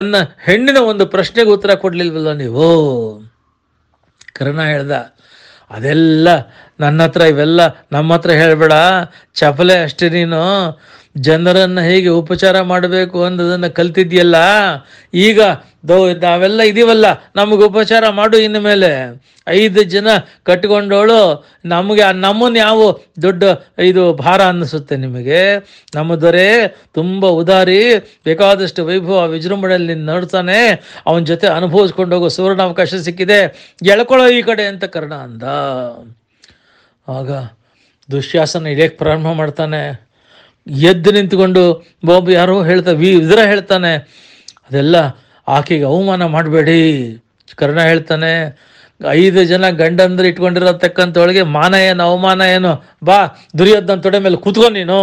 ನನ್ನ ಹೆಣ್ಣಿನ ಒಂದು ಪ್ರಶ್ನೆಗೆ ಉತ್ತರ ಕೊಡ್ಲಿಲ್ವಲ್ಲ ನೀವು ಕರ್ಣ ಹೇಳ್ದ ಅದೆಲ್ಲ ನನ್ನ ಹತ್ರ ಇವೆಲ್ಲ ನಮ್ಮ ಹತ್ರ ಹೇಳ್ಬೇಡ ಚಪಲೆ ಅಷ್ಟೇ ನೀನು ಜನರನ್ನು ಹೇಗೆ ಉಪಚಾರ ಮಾಡಬೇಕು ಅನ್ನೋದನ್ನು ಕಲ್ತಿದ್ಯಲ್ಲ ಈಗ ದೋ ನಾವೆಲ್ಲ ಇದೀವಲ್ಲ ನಮಗೆ ಉಪಚಾರ ಮಾಡು ಇನ್ನು ಮೇಲೆ ಐದು ಜನ ಕಟ್ಕೊಂಡವಳು ನಮಗೆ ನಮ್ಮನ್ನು ಯಾವ ದೊಡ್ಡ ಇದು ಭಾರ ಅನ್ನಿಸುತ್ತೆ ನಿಮಗೆ ನಮ್ಮ ದೊರೆ ತುಂಬ ಉದಾರಿ ಬೇಕಾದಷ್ಟು ವೈಭವ ವಿಜೃಂಭಣೆಯಲ್ಲಿ ನೋಡ್ತಾನೆ ಅವನ ಜೊತೆ ಅನುಭವಿಸ್ಕೊಂಡು ಹೋಗೋ ಸುವರ್ಣಾವಕಾಶ ಸಿಕ್ಕಿದೆ ಎಳ್ಕೊಳ್ಳೋ ಈ ಕಡೆ ಅಂತ ಕರ್ಣ ಅಂದ ಆಗ ದುಶ್ಯಾಸನ ಇಳಿಯಕ್ಕೆ ಪ್ರಾರಂಭ ಮಾಡ್ತಾನೆ ಎದ್ದು ನಿಂತ್ಕೊಂಡು ಬಾಬು ಯಾರೋ ಹೇಳ್ತಾ ವಿ ಇದರ ಹೇಳ್ತಾನೆ ಅದೆಲ್ಲ ಆಕೆಗೆ ಅವಮಾನ ಮಾಡಬೇಡಿ ಕರ್ಣ ಹೇಳ್ತಾನೆ ಐದು ಜನ ಗಂಡಂದ್ರೆ ಇಟ್ಕೊಂಡಿರತಕ್ಕಂಥವಳಿಗೆ ಮಾನ ಏನು ಅವಮಾನ ಏನು ಬಾ ದುರ್ಯೋಧನ ತೊಡೆ ಮೇಲೆ ಕೂತ್ಕೊ ನೀನು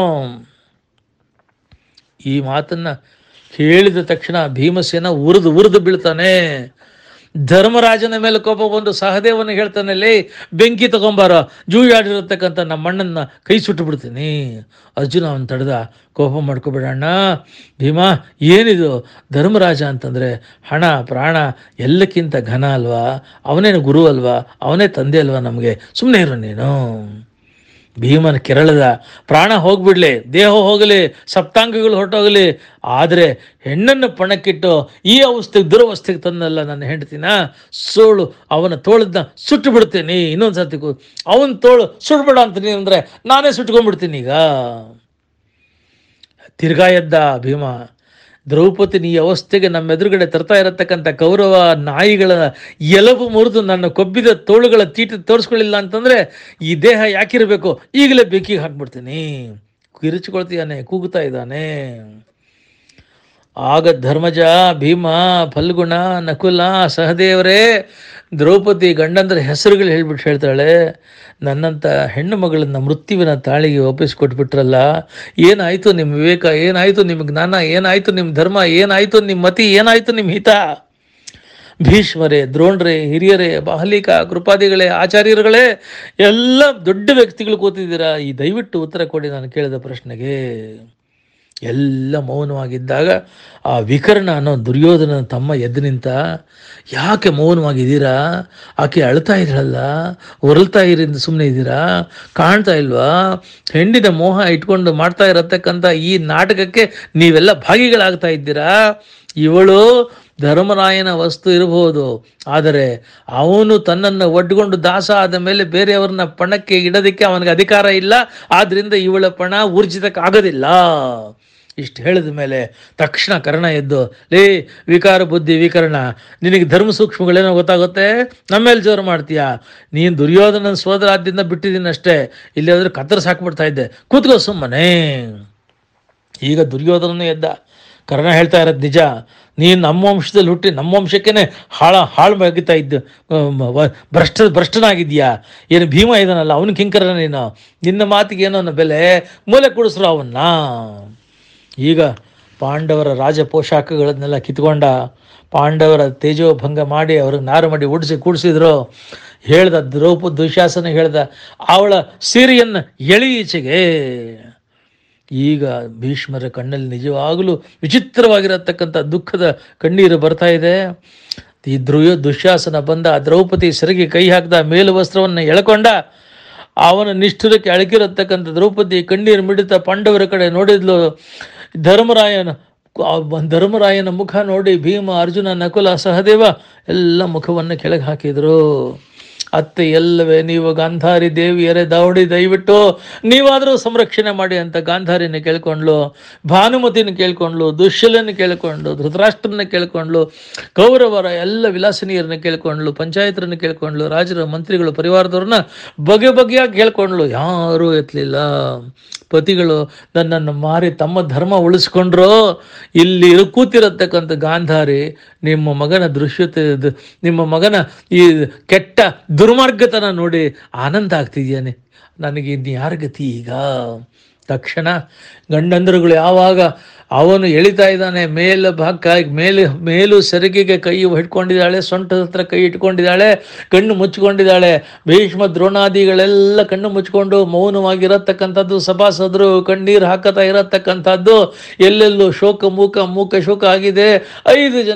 ಈ ಮಾತನ್ನ ಹೇಳಿದ ತಕ್ಷಣ ಭೀಮಸೇನ ಉರಿದು ಉರಿದು ಬೀಳ್ತಾನೆ ಧರ್ಮರಾಜನ ಮೇಲೆ ಕೋಪ ಬಂದು ಸಹದೇವನ ಹೇಳ್ತಾನೆ ಲೇ ಬೆಂಕಿ ತಗೊಂಬಾರ ಜೂಯಾಡಿರತಕ್ಕಂಥ ನಮ್ಮ ಅಣ್ಣನ ಕೈ ಸುಟ್ಟು ಬಿಡ್ತೀನಿ ಅರ್ಜುನ ಅವನ್ ತಡೆದ ಕೋಪ ಮಾಡ್ಕೋಬೇಡಣ್ಣ ಭೀಮಾ ಏನಿದು ಧರ್ಮರಾಜ ಅಂತಂದ್ರೆ ಹಣ ಪ್ರಾಣ ಎಲ್ಲಕ್ಕಿಂತ ಘನ ಅಲ್ವಾ ಅವನೇನು ಗುರು ಅಲ್ವಾ ಅವನೇ ತಂದೆ ಅಲ್ವಾ ನಮಗೆ ಸುಮ್ಮನೆ ಇರು ನೀನು ಭೀಮನ ಕೆರಳದ ಪ್ರಾಣ ಹೋಗ್ಬಿಡ್ಲಿ ದೇಹ ಹೋಗಲಿ ಸಪ್ತಾಂಗಗಳು ಹೊರಟೋಗಲಿ ಆದರೆ ಹೆಣ್ಣನ್ನು ಪಣಕ್ಕಿಟ್ಟು ಈ ಅವಸ್ಥೆಗೆ ದುರವಸ್ಥೆಗೆ ತಂದಲ್ಲ ನನ್ನ ಹೆಂಡತಿನ ಸೋಳು ಅವನ ತೋಳದನ್ನ ಸುಟ್ಟು ಬಿಡ್ತೀನಿ ಇನ್ನೊಂದು ಸರ್ತಿ ಅವನ ತೋಳು ಸುಡ್ಬೇಡ ಅಂತೀನಿ ಅಂದರೆ ನಾನೇ ಸುಟ್ಕೊಂಡ್ಬಿಡ್ತೀನಿ ಈಗ ತಿರ್ಗಾ ಎದ್ದ ಭೀಮ ದ್ರೌಪದಿ ಈ ಅವಸ್ಥೆಗೆ ನಮ್ಮ ಎದುರುಗಡೆ ತರ್ತಾ ಇರತಕ್ಕಂಥ ಕೌರವ ನಾಯಿಗಳ ಎಲಬು ಮುರಿದು ನನ್ನ ಕೊಬ್ಬಿದ ತೋಳುಗಳ ತೀಟ ತೋರಿಸ್ಕೊಳ್ಳಿಲ್ಲ ಅಂತಂದ್ರೆ ಈ ದೇಹ ಯಾಕಿರಬೇಕು ಈಗಲೇ ಬೆಂಕಿಗೆ ಹಾಕ್ಬಿಡ್ತೀನಿ ಕಿರಿಚಿಕೊಳ್ತೀಯಾನೆ ಕೂಗುತ್ತಾ ಇದ್ದಾನೆ ಆಗ ಧರ್ಮಜ ಭೀಮ ಫಲ್ಗುಣ ನಕುಲ ಸಹದೇವರೇ ದ್ರೌಪದಿ ಗಂಡಂದ್ರ ಹೆಸರುಗಳು ಹೇಳ್ಬಿಟ್ಟು ಹೇಳ್ತಾಳೆ ನನ್ನಂಥ ಹೆಣ್ಣು ಮಗಳನ್ನ ಮೃತ್ಯುವಿನ ತಾಳಿಗೆ ಒಪ್ಪಿಸ್ಕೊಟ್ಬಿಟ್ರಲ್ಲ ಏನಾಯ್ತು ನಿಮ್ಮ ವಿವೇಕ ಏನಾಯ್ತು ನಿಮ್ಮ ಜ್ಞಾನ ಏನಾಯ್ತು ನಿಮ್ಮ ಧರ್ಮ ಏನಾಯ್ತು ನಿಮ್ಮ ಮತಿ ಏನಾಯ್ತು ನಿಮ್ಮ ಹಿತ ಭೀಷ್ಮರೇ ದ್ರೋಣ್ರೇ ಹಿರಿಯರೇ ಬಾಹಲಿಕ ಕೃಪಾದಿಗಳೇ ಆಚಾರ್ಯರುಗಳೇ ಎಲ್ಲ ದೊಡ್ಡ ವ್ಯಕ್ತಿಗಳು ಕೂತಿದ್ದೀರಾ ಈ ದಯವಿಟ್ಟು ಉತ್ತರ ಕೊಡಿ ನಾನು ಕೇಳಿದ ಪ್ರಶ್ನೆಗೆ ಎಲ್ಲ ಮೌನವಾಗಿದ್ದಾಗ ಆ ವಿಕರ್ಣ ಅನ್ನೋ ದುರ್ಯೋಧನ ತಮ್ಮ ಎದ್ದು ನಿಂತ ಯಾಕೆ ಮೌನವಾಗಿದ್ದೀರಾ ಆಕೆ ಅಳ್ತಾ ಇದ್ರಲ್ಲ ಹೊರಳ್ತಾ ಇರಿಂದ ಸುಮ್ಮನೆ ಇದ್ದೀರಾ ಕಾಣ್ತಾ ಇಲ್ವಾ ಹೆಂಡಿನ ಮೋಹ ಇಟ್ಕೊಂಡು ಮಾಡ್ತಾ ಇರತಕ್ಕಂಥ ಈ ನಾಟಕಕ್ಕೆ ನೀವೆಲ್ಲ ಭಾಗಿಗಳಾಗ್ತಾ ಇದ್ದೀರಾ ಇವಳು ಧರ್ಮರಾಯನ ವಸ್ತು ಇರಬಹುದು ಆದರೆ ಅವನು ತನ್ನನ್ನು ಒಡ್ಕೊಂಡು ದಾಸ ಆದ ಮೇಲೆ ಬೇರೆಯವ್ರನ್ನ ಪಣಕ್ಕೆ ಇಡೋದಕ್ಕೆ ಅವನಿಗೆ ಅಧಿಕಾರ ಇಲ್ಲ ಆದ್ರಿಂದ ಇವಳ ಪಣ ಊರ್ಜಿತಕ್ಕಾಗೋದಿಲ್ಲ ಇಷ್ಟು ಹೇಳಿದ ಮೇಲೆ ತಕ್ಷಣ ಕರ್ಣ ಎದ್ದು ಲೇ ವಿಕಾರ ಬುದ್ಧಿ ವಿಕರಣ ನಿನಗೆ ಧರ್ಮ ಸೂಕ್ಷ್ಮಗಳೇನೋ ಗೊತ್ತಾಗುತ್ತೆ ನಮ್ಮೇಲೆ ಜೋರು ಮಾಡ್ತೀಯಾ ನೀನು ದುರ್ಯೋಧನ ಸೋದರಾದ್ಯದಿಂದ ಬಿಟ್ಟಿದ್ದೀನಿ ಅಷ್ಟೇ ಇಲ್ಲಿ ಹೋದ್ರೆ ಕತ್ತರಿಸಿ ಹಾಕ್ಬಿಡ್ತಾ ಇದ್ದೆ ಕೂತ್ಕೋ ಸುಮ್ಮನೆ ಈಗ ದುರ್ಯೋಧನನು ಎದ್ದ ಕರ್ಣ ಹೇಳ್ತಾ ಇರೋದು ನಿಜ ನೀನು ನಮ್ಮ ವಂಶದಲ್ಲಿ ಹುಟ್ಟಿ ನಮ್ಮ ವಂಶಕ್ಕೇನೆ ಹಾಳ ಹಾಳು ಬಗಿತಾ ಇದ್ದು ಭ್ರಷ್ಟ ಭ್ರಷ್ಟನಾಗಿದ್ಯಾ ಏನು ಭೀಮ ಇದಾನಲ್ಲ ಅವನು ಕಿಂಕರ ನೀನು ನಿನ್ನ ಮಾತಿಗೆ ಏನೋ ಅನ್ನೋ ಬೆಲೆ ಮೂಲೆ ಕೊಡಿಸ್ರು ಅವನ್ನ ಈಗ ಪಾಂಡವರ ರಾಜ ಪೋಷಾಕಗಳನ್ನೆಲ್ಲ ಕಿತ್ಕೊಂಡ ಪಾಂಡವರ ತೇಜೋಭಂಗ ಮಾಡಿ ಅವ್ರಿಗೆ ನಾರು ಮಾಡಿ ಉಡಿಸಿ ಕೂಡಿಸಿದ್ರು ಹೇಳ್ದ ದ್ರೌಪದಿ ದುಶಾಸನ ಹೇಳ್ದ ಅವಳ ಸೀರೆಯನ್ನು ಎಳಿ ಈಚೆಗೆ ಈಗ ಭೀಷ್ಮರ ಕಣ್ಣಲ್ಲಿ ನಿಜವಾಗಲೂ ವಿಚಿತ್ರವಾಗಿರತಕ್ಕಂಥ ದುಃಖದ ಕಣ್ಣೀರು ಬರ್ತಾ ಇದೆ ಈ ಧ್ರುವ ದುಶ್ಯಾಸನ ಬಂದ ಆ ದ್ರೌಪದಿ ಸೆರಗಿ ಕೈ ಹಾಕಿದ ಮೇಲು ವಸ್ತ್ರವನ್ನು ಎಳ್ಕೊಂಡ ಅವನ ನಿಷ್ಠುರಕ್ಕೆ ಅಳಕಿರತಕ್ಕಂಥ ದ್ರೌಪದಿ ಕಣ್ಣೀರು ಮಿಡಿತ ಪಾಂಡವರ ಕಡೆ ನೋಡಿದ್ಲು ಧರ್ಮರಾಯನ ಆ ಧರ್ಮರಾಯನ ಮುಖ ನೋಡಿ ಭೀಮ ಅರ್ಜುನ ನಕುಲ ಸಹದೇವ ಎಲ್ಲ ಮುಖವನ್ನು ಕೆಳಗೆ ಹಾಕಿದರು ಅತ್ತೆ ಎಲ್ಲವೇ ನೀವು ಗಾಂಧಾರಿ ದೇವಿಯರೇ ದಾವಡಿ ದಯವಿಟ್ಟು ನೀವಾದರೂ ಸಂರಕ್ಷಣೆ ಮಾಡಿ ಅಂತ ಗಾಂಧಾರಿನ ಕೇಳ್ಕೊಂಡ್ಲು ಭಾನುಮತಿನ ಕೇಳ್ಕೊಂಡ್ಲು ದುಶ್ಯಲನ ಕೇಳ್ಕೊಂಡು ಧೃತರಾಷ್ಟ್ರನ ಕೇಳ್ಕೊಂಡ್ಲು ಕೌರವರ ಎಲ್ಲ ವಿಲಾಸಿನಿಯರನ್ನ ಕೇಳ್ಕೊಂಡ್ಲು ಪಂಚಾಯತರನ್ನ ಕೇಳ್ಕೊಂಡ್ಲು ರಾಜರ ಮಂತ್ರಿಗಳು ಪರಿವಾರದವ್ರನ್ನ ಬಗೆ ಬಗೆಯಾಗಿ ಕೇಳ್ಕೊಂಡ್ಲು ಯಾರೂ ಎತ್ತಲಿಲ್ಲ ಪತಿಗಳು ನನ್ನನ್ನು ಮಾರಿ ತಮ್ಮ ಧರ್ಮ ಉಳಿಸ್ಕೊಂಡ್ರು ಇಲ್ಲಿ ಇರು- ಕೂತಿರತಕ್ಕಂಥ ಗಾಂಧಾರಿ ನಿಮ್ಮ ಮಗನ ದೃಶ್ಯತೆ ಇದು- ನಿಮ್ಮ ಮಗನ ಈ ಕೆಟ್ಟ ದುರ್ಮಾರ್ಗತನ ನೋಡಿ ಆನಂದ ಆಗ್ತಿದ್ಯಾನೆ ನನಗೆ ಇನ್ನು ಯಾರ ಗತಿ ಈಗ ತಕ್ಷಣ ಗಂಡಂದರುಗಳು ಯಾವಾಗ ಅವನು ಎಳಿತಾ ಇದ್ದಾನೆ ಮೇಲ ಭಾಗ ಮೇಲೆ ಮೇಲು ಸೆರಗಿಗೆ ಕೈ ಹಿಡ್ಕೊಂಡಿದ್ದಾಳೆ ಸೊಂಟದ ಹತ್ರ ಕೈ ಇಟ್ಕೊಂಡಿದ್ದಾಳೆ ಕಣ್ಣು ಮುಚ್ಕೊಂಡಿದ್ದಾಳೆ ಭೀಷ್ಮ ದ್ರೋಣಾದಿಗಳೆಲ್ಲ ಕಣ್ಣು ಮುಚ್ಕೊಂಡು ಮೌನವಾಗಿರತಕ್ಕಂಥದ್ದು ಸಭಾಸದರು ಕಣ್ಣೀರು ಹಾಕತಾ ಇರತಕ್ಕಂಥದ್ದು ಎಲ್ಲೆಲ್ಲೂ ಶೋಕ ಮೂಕ ಮೂಕ ಶೋಕ ಆಗಿದೆ ಐದು ಜನ